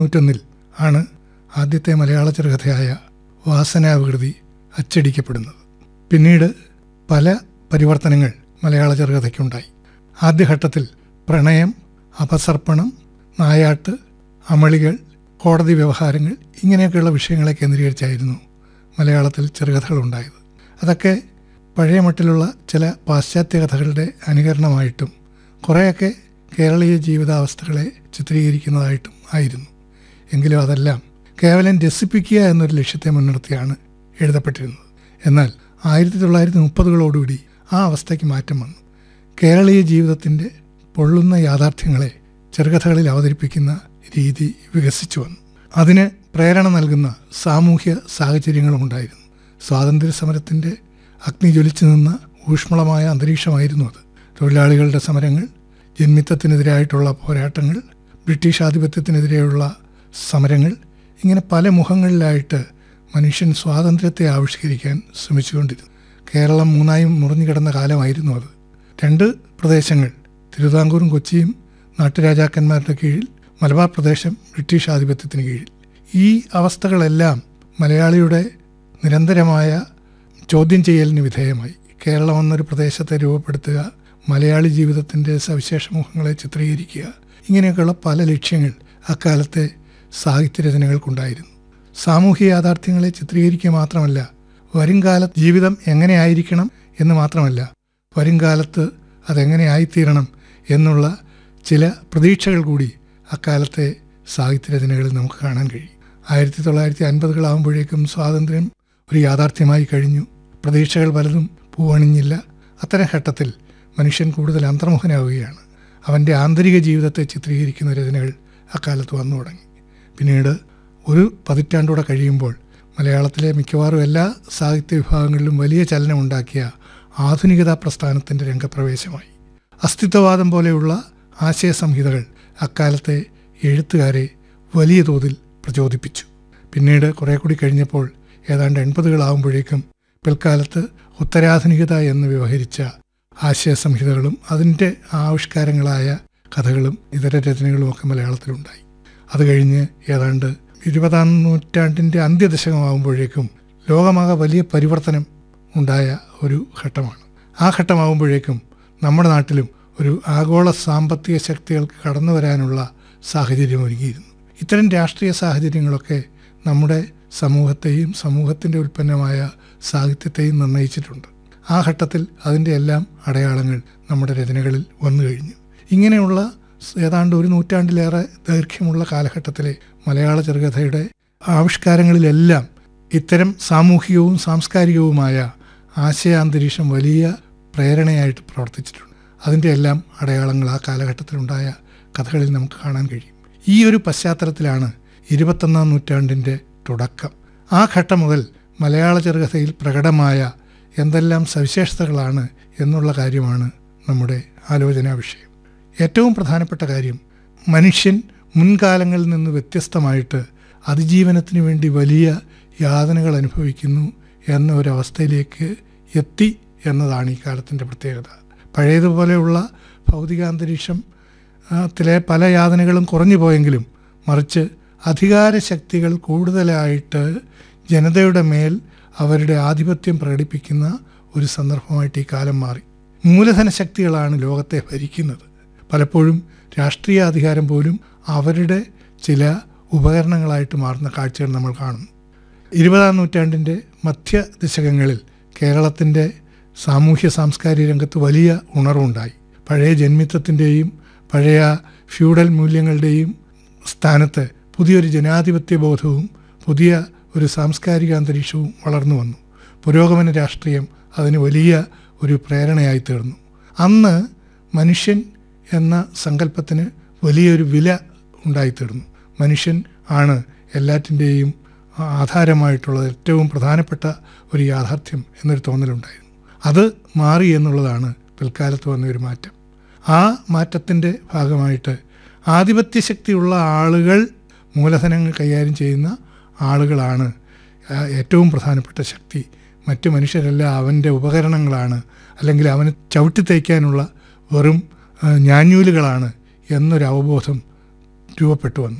നൂറ്റൊന്നിൽ ആണ് ആദ്യത്തെ മലയാള ചെറുകഥയായ വാസനാവികൃതി അച്ചടിക്കപ്പെടുന്നത് പിന്നീട് പല പരിവർത്തനങ്ങൾ മലയാള ചെറുകഥയ്ക്കുണ്ടായി ആദ്യഘട്ടത്തിൽ പ്രണയം അപസർപ്പണം നായാട്ട് അമളികൾ കോടതി വ്യവഹാരങ്ങൾ ഇങ്ങനെയൊക്കെയുള്ള വിഷയങ്ങളെ കേന്ദ്രീകരിച്ചായിരുന്നു മലയാളത്തിൽ ചെറുകഥകൾ ഉണ്ടായത് അതൊക്കെ പഴയ മട്ടിലുള്ള ചില പാശ്ചാത്യ കഥകളുടെ അനുകരണമായിട്ടും കുറേയൊക്കെ കേരളീയ ജീവിതാവസ്ഥകളെ ചിത്രീകരിക്കുന്നതായിട്ടും ആയിരുന്നു എങ്കിലും അതെല്ലാം കേവലം രസിപ്പിക്കുക എന്നൊരു ലക്ഷ്യത്തെ മുൻനിർത്തിയാണ് എഴുതപ്പെട്ടിരുന്നത് എന്നാൽ ആയിരത്തി തൊള്ളായിരത്തി മുപ്പതുകളോടുകൂടി ആ അവസ്ഥയ്ക്ക് മാറ്റം വന്നു കേരളീയ ജീവിതത്തിൻ്റെ പൊള്ളുന്ന യാഥാർത്ഥ്യങ്ങളെ ചെറുകഥകളിൽ അവതരിപ്പിക്കുന്ന രീതി വികസിച്ചു വന്നു അതിന് പ്രേരണ നൽകുന്ന സാമൂഹ്യ സാഹചര്യങ്ങളും ഉണ്ടായിരുന്നു സ്വാതന്ത്ര്യ സമരത്തിൻ്റെ അഗ്നി ജ്വലിച്ചു നിന്ന ഊഷ്മളമായ അന്തരീക്ഷമായിരുന്നു അത് തൊഴിലാളികളുടെ സമരങ്ങൾ ജന്മിത്തത്തിനെതിരായിട്ടുള്ള പോരാട്ടങ്ങൾ ബ്രിട്ടീഷ് ആധിപത്യത്തിനെതിരെയുള്ള സമരങ്ങൾ ഇങ്ങനെ പല മുഖങ്ങളിലായിട്ട് മനുഷ്യൻ സ്വാതന്ത്ര്യത്തെ ആവിഷ്കരിക്കാൻ ശ്രമിച്ചുകൊണ്ടിരുന്നു കേരളം മൂന്നായും മുറിഞ്ഞു കിടന്ന കാലമായിരുന്നു അത് രണ്ട് പ്രദേശങ്ങൾ തിരുവിതാംകൂറും കൊച്ചിയും നാട്ടുരാജാക്കന്മാരുടെ കീഴിൽ മലബാർ പ്രദേശം ബ്രിട്ടീഷ് ആധിപത്യത്തിന് കീഴിൽ ഈ അവസ്ഥകളെല്ലാം മലയാളിയുടെ നിരന്തരമായ ചോദ്യം ചെയ്യലിന് വിധേയമായി കേരളം എന്നൊരു പ്രദേശത്തെ രൂപപ്പെടുത്തുക മലയാളി ജീവിതത്തിൻ്റെ സവിശേഷ മുഖങ്ങളെ ചിത്രീകരിക്കുക ഇങ്ങനെയൊക്കെയുള്ള പല ലക്ഷ്യങ്ങൾ അക്കാലത്തെ സാഹിത്യരചനകൾക്കുണ്ടായിരുന്നു സാമൂഹ്യ യാഥാർത്ഥ്യങ്ങളെ ചിത്രീകരിക്കുക മാത്രമല്ല വരുംകാല ജീവിതം എങ്ങനെയായിരിക്കണം എന്ന് മാത്രമല്ല വരുംകാലത്ത് അതെങ്ങനെ ആയിത്തീരണം എന്നുള്ള ചില പ്രതീക്ഷകൾ കൂടി അക്കാലത്തെ സാഹിത്യരചനകളിൽ നമുക്ക് കാണാൻ കഴിയും ആയിരത്തി തൊള്ളായിരത്തി അൻപതുകളാകുമ്പോഴേക്കും സ്വാതന്ത്ര്യം ഒരു യാഥാർത്ഥ്യമായി കഴിഞ്ഞു പ്രതീക്ഷകൾ പലതും പൂവണിഞ്ഞില്ല അത്തരം ഘട്ടത്തിൽ മനുഷ്യൻ കൂടുതൽ അന്തർമുഖനാവുകയാണ് അവൻ്റെ ആന്തരിക ജീവിതത്തെ ചിത്രീകരിക്കുന്ന രചനകൾ അക്കാലത്ത് വന്നു തുടങ്ങി പിന്നീട് ഒരു പതിറ്റാണ്ടൂടെ കഴിയുമ്പോൾ മലയാളത്തിലെ മിക്കവാറും എല്ലാ സാഹിത്യ വിഭാഗങ്ങളിലും വലിയ ചലനമുണ്ടാക്കിയ ആധുനികതാ പ്രസ്ഥാനത്തിൻ്റെ രംഗപ്രവേശമായി അസ്തിത്വവാദം പോലെയുള്ള ആശയസംഹിതകൾ അക്കാലത്തെ എഴുത്തുകാരെ വലിയ തോതിൽ പ്രചോദിപ്പിച്ചു പിന്നീട് കുറേ കൂടി കഴിഞ്ഞപ്പോൾ ഏതാണ്ട് എൺപതുകളാവുമ്പോഴേക്കും പിൽക്കാലത്ത് ഉത്തരാധുനികത എന്ന് വ്യവഹരിച്ച ആശയസംഹിതകളും അതിൻ്റെ ആവിഷ്കാരങ്ങളായ കഥകളും ഇതര രചനകളും ഒക്കെ മലയാളത്തിലുണ്ടായി അത് കഴിഞ്ഞ് ഏതാണ്ട് ഇരുപതാം നൂറ്റാണ്ടിൻ്റെ അന്ത്യദശകമാകുമ്പോഴേക്കും ലോകമാകെ വലിയ പരിവർത്തനം ഉണ്ടായ ഒരു ഘട്ടമാണ് ആ ഘട്ടമാകുമ്പോഴേക്കും നമ്മുടെ നാട്ടിലും ഒരു ആഗോള സാമ്പത്തിക ശക്തികൾക്ക് കടന്നു വരാനുള്ള സാഹചര്യം ഒരുങ്ങിയിരുന്നു ഇത്തരം രാഷ്ട്രീയ സാഹചര്യങ്ങളൊക്കെ നമ്മുടെ സമൂഹത്തെയും സമൂഹത്തിൻ്റെ ഉൽപ്പന്നമായ സാഹിത്യത്തെയും നിർണയിച്ചിട്ടുണ്ട് ആ ഘട്ടത്തിൽ അതിൻ്റെ എല്ലാം അടയാളങ്ങൾ നമ്മുടെ രചനകളിൽ വന്നു കഴിഞ്ഞു ഇങ്ങനെയുള്ള ഏതാണ്ട് ഒരു നൂറ്റാണ്ടിലേറെ ദൈർഘ്യമുള്ള കാലഘട്ടത്തിലെ മലയാള ചെറുകഥയുടെ ആവിഷ്കാരങ്ങളിലെല്ലാം ഇത്തരം സാമൂഹികവും സാംസ്കാരികവുമായ ആശയാന്തരീക്ഷം വലിയ പ്രേരണയായിട്ട് പ്രവർത്തിച്ചിട്ടുണ്ട് അതിൻ്റെ എല്ലാം അടയാളങ്ങൾ ആ കാലഘട്ടത്തിലുണ്ടായ കഥകളിൽ നമുക്ക് കാണാൻ കഴിയും ഈ ഒരു പശ്ചാത്തലത്തിലാണ് ഇരുപത്തൊന്നാം നൂറ്റാണ്ടിൻ്റെ തുടക്കം ആ ഘട്ടം മുതൽ മലയാള ചെറുകഥയിൽ പ്രകടമായ എന്തെല്ലാം സവിശേഷതകളാണ് എന്നുള്ള കാര്യമാണ് നമ്മുടെ ആലോചനാ വിഷയം ഏറ്റവും പ്രധാനപ്പെട്ട കാര്യം മനുഷ്യൻ മുൻകാലങ്ങളിൽ നിന്ന് വ്യത്യസ്തമായിട്ട് അതിജീവനത്തിന് വേണ്ടി വലിയ യാതനകൾ അനുഭവിക്കുന്നു എന്ന ഒരവസ്ഥയിലേക്ക് എത്തി എന്നതാണ് ഈ കാലത്തിൻ്റെ പ്രത്യേകത പഴയതുപോലെയുള്ള ഭൗതികാന്തരീക്ഷം ത്തിലെ പല യാതനകളും കുറഞ്ഞു പോയെങ്കിലും മറിച്ച് അധികാര ശക്തികൾ കൂടുതലായിട്ട് ജനതയുടെ മേൽ അവരുടെ ആധിപത്യം പ്രകടിപ്പിക്കുന്ന ഒരു സന്ദർഭമായിട്ട് ഈ കാലം മാറി മൂലധന ശക്തികളാണ് ലോകത്തെ ഭരിക്കുന്നത് പലപ്പോഴും രാഷ്ട്രീയ അധികാരം പോലും അവരുടെ ചില ഉപകരണങ്ങളായിട്ട് മാറുന്ന കാഴ്ചകൾ നമ്മൾ കാണുന്നു ഇരുപതാം നൂറ്റാണ്ടിൻ്റെ മധ്യ ദശകങ്ങളിൽ കേരളത്തിൻ്റെ സാമൂഹ്യ സാംസ്കാരിക രംഗത്ത് വലിയ ഉണർവുണ്ടായി പഴയ ജന്മിത്വത്തിൻ്റെയും പഴയ ഫ്യൂഡൽ മൂല്യങ്ങളുടെയും സ്ഥാനത്ത് പുതിയൊരു ജനാധിപത്യ ബോധവും പുതിയ ഒരു സാംസ്കാരിക അന്തരീക്ഷവും വളർന്നു വന്നു പുരോഗമന രാഷ്ട്രീയം അതിന് വലിയ ഒരു പ്രേരണയായി തീർന്നു അന്ന് മനുഷ്യൻ എന്ന സങ്കല്പത്തിന് വലിയൊരു വില ഉണ്ടായിത്തീർന്നു മനുഷ്യൻ ആണ് എല്ലാറ്റിൻ്റെയും ആധാരമായിട്ടുള്ളത് ഏറ്റവും പ്രധാനപ്പെട്ട ഒരു യാഥാർത്ഥ്യം എന്നൊരു തോന്നലുണ്ടായിരുന്നു അത് മാറി എന്നുള്ളതാണ് പിൽക്കാലത്ത് വന്ന ഒരു മാറ്റം ആ മാറ്റത്തിൻ്റെ ഭാഗമായിട്ട് ആധിപത്യ ശക്തിയുള്ള ആളുകൾ മൂലധനങ്ങൾ കൈകാര്യം ചെയ്യുന്ന ആളുകളാണ് ഏറ്റവും പ്രധാനപ്പെട്ട ശക്തി മറ്റ് മനുഷ്യരെല്ലാം അവൻ്റെ ഉപകരണങ്ങളാണ് അല്ലെങ്കിൽ അവന് ചവിട്ടി തയ്ക്കാനുള്ള വെറും ഞാഞ്ഞൂലുകളാണ് എന്നൊരു അവബോധം രൂപപ്പെട്ടു വന്നു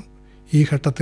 ഈ ഘട്ടത്തിൽ